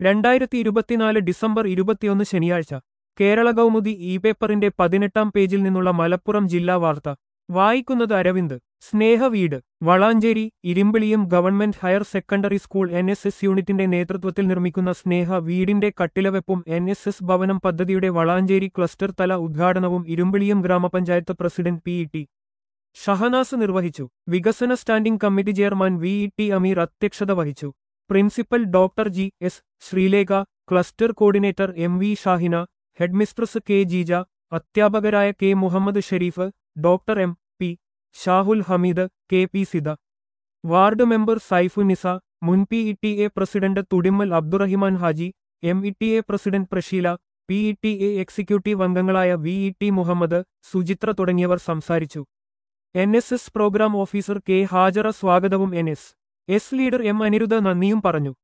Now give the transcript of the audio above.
രണ്ടായിരത്തി ഇരുപത്തിനാല് ഡിസംബർ ഇരുപത്തിയൊന്ന് ശനിയാഴ്ച കേരള കൗമുദി ഇ പേപ്പറിന്റെ പതിനെട്ടാം പേജിൽ നിന്നുള്ള മലപ്പുറം ജില്ലാ വാർത്ത വായിക്കുന്നത് അരവിന്ദ് സ്നേഹവീട് വളാഞ്ചേരി ഇരുമ്പിളിയും government higher secondary school N S S യൂണിറ്റിന്റെ നേതൃത്വത്തിൽ നിർമ്മിക്കുന്ന സ്നേഹ വീടിന്റെ കട്ടിലവെപ്പും എൻ എസ് എസ് ഭവനം പദ്ധതിയുടെ വളാഞ്ചേരി ക്ലസ്റ്റർ തല ഉദ്ഘാടനവും ഇരുമ്പിളിയും ഗ്രാമപഞ്ചായത്ത് president P E T Shahnas നിർവഹിച്ചു വികസന standing committee chairman V E T Ameer അധ്യക്ഷത വഹിച്ചു principal doctor G S Sreelekha cluster coordinator M V Shahina headmistress K Jeeja അധ്യാപകരായ K Muhammad Sharif doctor M P Shahul Hameed K P Sida ward member Saifunisa മുൻ P E T A president Thudimmal Abdurahiman Haji M E T A president Prasheela P E T A executive അംഗങ്ങളായ V E T Muhammad Suchitra തുടങ്ങിയവർ സംസാരിച്ചു N S S programme officer K Hajara സ്വാഗതവും N S S leader M Aniruddha നന്ദിയും പറഞ്ഞു